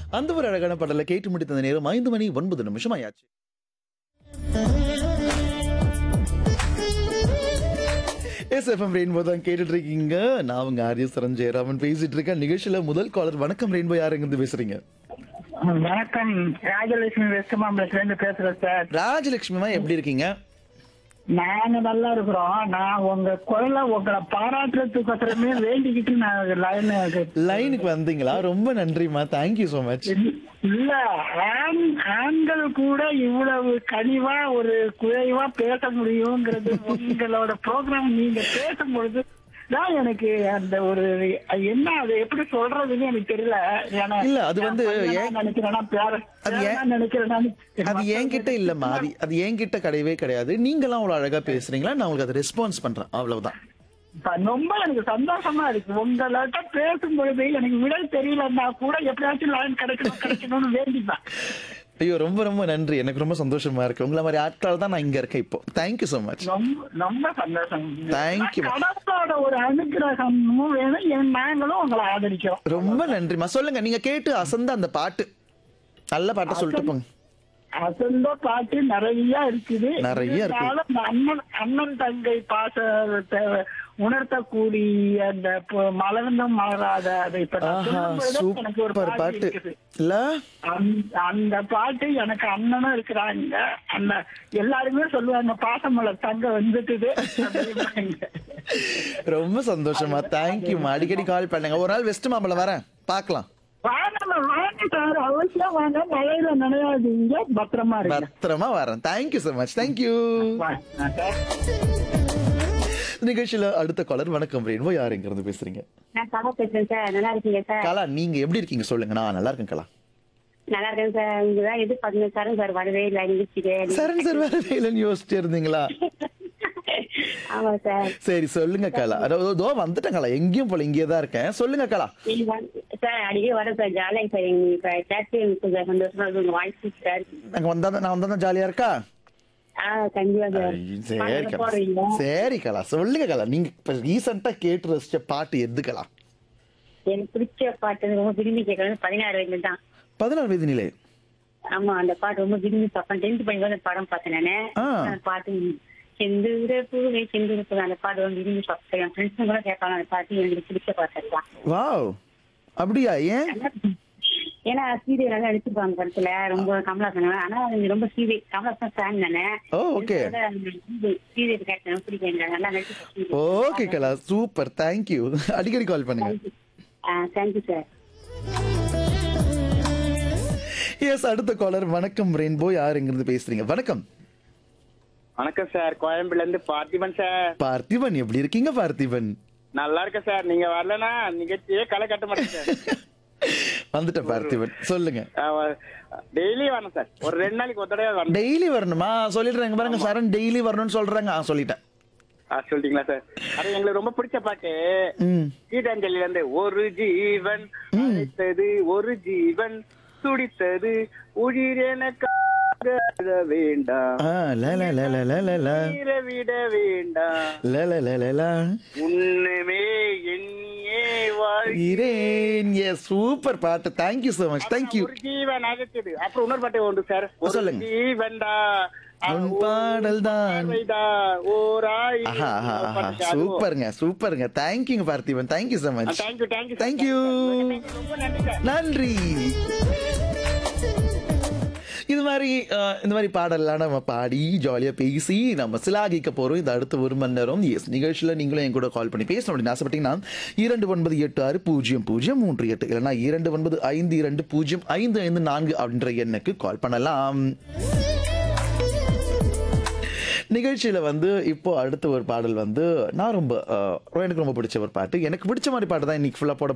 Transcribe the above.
அந்த ஒரு அழகான பாடலை கேட்டு முடித்த நேரம் ஐந்து மணி ஒன்பது நிமிஷம் ஆயாச்சு எஸ் எஃப்எம் ரெயின்போ தான் கேட்டுட்டு இருக்கீங்க நான் உங்க ஆரிய சரண் ஜெயராமன் பேசிட்டு இருக்கேன் நிகழ்ச்சியில முதல் காலர் வணக்கம் ரெயின்போ யாருங்க இருந்து பேசுறீங்க வணக்கம் ராஜலட்சுமி வெஸ்ட் மாம்பலத்துல இருந்து பேசுறேன் சார் ராஜலட்சுமிமா எப்படி இருக்கீங்க நாங்க நல்லா இருக்கிறோம் நான் உங்க குரலை உங்களை பாராட்டுறதுக்கோசரமே வேண்டிக்கிட்டு நான் லைன் லைனுக்கு வந்தீங்களா ரொம்ப நன்றிமா தேங்க்யூ ஸோ மச் இல்ல ஆண் ஆண்கள் கூட இவ்வளவு கனிவா ஒரு குறைவா பேச முடியுங்கிறது உங்களோட ப்ரோக்ராம் நீங்க பேசும்பொழுது தான் எனக்கு அந்த ஒரு என்ன அது எப்படி சொல்றதுன்னு எனக்கு தெரியல ஏன்னா இல்ல, அது வந்து நான் பையனா ஏன்- நினைக்கிறேன்னா பேர அது ஏன்- பேரனா நினைக்கிறேன்னா அது என்கிட்ட இல்லம்மா அது அது என்கிட்ட கிடையவே கிடையாது நீங்களாம் அவ்வளவு அழகா பேசுறீங்களா நான் உங்களுக்கு அதை ரெஸ்பான்ஸ் பண்றேன் அவ்வளவுதான் இப்ப ரொம்ப எனக்கு சந்தோஷமா இருக்கு உங்கள்ட்ட பேசும்பொழுது எனக்கு விடை தெரியலன்னா கூட எப்படியாச்சும் லைன் கிடைக்கணும் கிடைக்கணும்னு வேண்டிப்பேன் ஐயோ ரொம்ப ரொம்ப நன்றி எனக்கு ரொம்ப சந்தோஷமா இருக்கு உங்களை மாதிரி ஆட்கள் தான் நான் இங்க இருக்கேன் இப்போ தேங்க்யூ ஸோ மச் ரொம்ப ரொம்ப சந்தோஷம் Thank you. கடவுளோட ஒரு அனுகிரகமும் வேணும் என் நாங்களும் உங்களை ஆதரிக்கிறோம் ரொம்ப நன்றிம்மா சொல்லுங்க நீங்க கேட்டு அசந்த அந்த பாட்டு நல்ல பாட்டை சொல்லிட்டு போங்க அசந்த பாட்டு நிறைய இருக்குது நிறைய இருக்கு. இருந்தாலும் இந்த அண்ணன் அண்ணன் தங்கை பாசத்தை உணர்த்தக்கூடிய அந்த பு- மலர்ந்தும் மலராத அதை இப்ப நான் ஆஹா சொல்லும்பொழுது எனக்கு ஒரு சூப்பர் பாட்டு பாட்டு இருக்குது இல்ல அந்த- அந்த பாட்டு எனக்கு அண்ணனும் இருக்கிறாங்க அந்த எல்லாருமே சொல்லுவாங்க பாசமலர் தங்க வந்துட்டுது அப்படிம்பாங்க. ரொம்ப சந்தோஷமா தேங்க்யூமா அடிக்கடி கால் பண்ணுங்க ஒரு நாள் வெஸ்ட் மாம்பழம் வரேன் பார்க்கலாம் வாங்க வாங்க சார் அவசியம் வாங்க மழையில நினையாதீங்க பத்திரமா இருங்க பத்திரமா வரேன் தேங்க்யூ ஸோ மச் தேங்க்யூ வாங்க. சார். நிகழ்ச்சியில அடுத்த காலர் வணக்கம் ரெயின்போ யார் எங்க இருந்து பேசுறீங்க நான் கலா பேசுறேன் சார் நல்லா இருக்கீங்க சார் கலா நீங்க எப்படி இருக்கீங்க சொல்லுங்க நான் நல்லா இருக்கேன் கலா நல்லா இருக்கேன் சார் இங்கதான் எதிர்பார்த்தேன் சரண் சார் வரவே இல்லை நிகழ்ச்சிக்கு சரண் சார் வேற இல்லைன்னு யோசிச்சு இருந்தீங்களா ஆமா சார் சரி சொல்லுங்க கலா அதாவது இதோ வந்துட்டேன் கலா எங்கேயும் போல இங்கே தான் இருக்கேன் சொல்லுங்க கலா நீங்க வந்து- சார் அடிக்கடி வர சார் ஜாலியாக சார் எங்க கேட்டு கொஞ்சம் சந்தோஷமா இருக்கு உங்க வாய்ஸ் சார் நாங்க வந்தா நான் வந்தா ஜாலியா இருக்கா ஆ கண்டிப்பா சார் ஐ, சரி பாட்டு கலா போடுறீங்க சரி கலா சொல்லுங்க கலா நீங்க இப்ப ரீசெண்டா கேட்டு ரசிச்ச பாட்டு எது கலா எனக்கு பிடிச்ச பாட்டு ரொம்ப விரும்பி கேட்கறது பதினாறு வயதுல தான் பதினாறு வயது நிலை ஆமா அந்த பாட்டு ரொம்ப விரும்பி பார்ப்பேன் டென்த் படிக்கும் அந்த படம் பார்த்தேன் நானு ஆ. அந்த பாட்டு செந்தூர பூவே செந்தூர பூ அந்த பாட்டு ரொம்ப விரும்பி பார்ப்பேன் என் ஃப்ரெண்ட்ஸும் கூட கேட்பாங்க அந்த பாட்டு எனக்கு பிடிச்ச பாட்டு தான் வாவ் அப்படியா ஏன் ஏன்னா சீரியல் நல்லா நடிச்சிருப்பாங்க படத்துல ரொம்ப கமலாசன் ஆனா அது ரொம்ப சீரியல் கமலாசன் ஃபேன் தானே ஓ ஓகே சீரியல் கேட்டேன் பிடிக்கும் எனக்கு நல்லா நடிச்சு ஓகே கலா சூப்பர் தேங்க்யூ அடிக்கடி கால் பண்ணுங்க தேங்க்யூ சார் எஸ் அடுத்த காலர் வணக்கம் ரெயின்போ யார் எங்கிருந்து பேசுறீங்க வணக்கம் வணக்கம் சார் கோயம்புல இருந்து பார்த்திபன் சார் பார்த்திபன் எப்படி இருக்கீங்க பார்த்திபன் நல்லா இருக்கேன் சார் நீங்க வரலனா நிகழ்ச்சியே களை கட்ட மாட்டேன் சார் வந்துட்டேன் பார்த்திபன் சொல்லுங்க டெய்லி வரணும் சார் ஒரு ரெண்டு நாளைக்கு ஒரு தடவை வரணும் டெய்லி வரணுமா சொல்லிடுறேங்க பாருங்க சரண் டெய்லி வரணும்னு சொல்றாங்க ஆ சொல்லிட்டேன் ஆ, சொல்லிட்டீங்களா சார் அது எங்களுக்கு ரொம்ப பிடிச்ச பாட்டு ம் கீதாஞ்சலில இருந்து ஒரு ஜீவன் அழைத்தது ஒரு ஜீவன் துடித்தது உயிர் எனக்காக அழ வேண்டாம் ஆ ல ல ல ல ல ல ல உயிரை விட வேண்டாம் ல ல ல ல ல உன்னுமே எண்ணியே வாழ் இரேன் எஸ் சூப்பர் பாட்டு தேங்க்யூ so மச் தேங்க்யூ ஒரு ஜீவன் அழைச்சது அப்புறம் இன்னொரு பாட்டு உண்டு சார் ஒரு சொல்லுங்க. ஜீவன்டா உன் பாடல் தான் பார்வைதா, ஓர் ஆயிரம் ஆஹா ஆஹா ஒரு ஆஹா பாட்டு சார். அதுவும். சூப்பருங்க சூப்பருங்க தேங்க்யூங்க பார்த்திபன் தேங்க்யூ so ஆ, much thank you, thank you, sir. Thank you. ரொம்ப நன்றி சார் நன்றி இது மாதிரி அஹ், இந்த மாதிரி பாடலாம் நம்ம பாடி ஜாலியாக பேசி நம்ம சிலாகிக்க போகிறோம் இது அடுத்த ஒரு மணி நேரம் எஸ் நிகழ்ச்சியில் நீங்களும் என் கூட கால் பண்ணி பேசணும் அப்படின்னு ஆசைப்பட்டீங்கன்னா இரண்டு ஒன்பது எட்டு ஆறு பூஜ்ஜியம் பூஜ்ஜியம் மூன்று எட்டு இல்லைன்னா இரண்டு ஒன்பது ஐந்து இரண்டு பூஜ்ஜியம் ஐந்து ஐந்து நான்கு அப்படின்ற எண்ணுக்கு கால் பண்ணலாம் நிகழ்ச்சியில் வந்து இப்போ அடுத்த ஒரு பாடல் வந்து நான் ரொம்ப அஹ், எனக்கு ரொம்ப பிடிச்ச ஒரு பாட்டு எனக்கு பிடிச்ச மாதிரி பாட்டு தான் இன்னைக்கு ஃபுல்லாக போட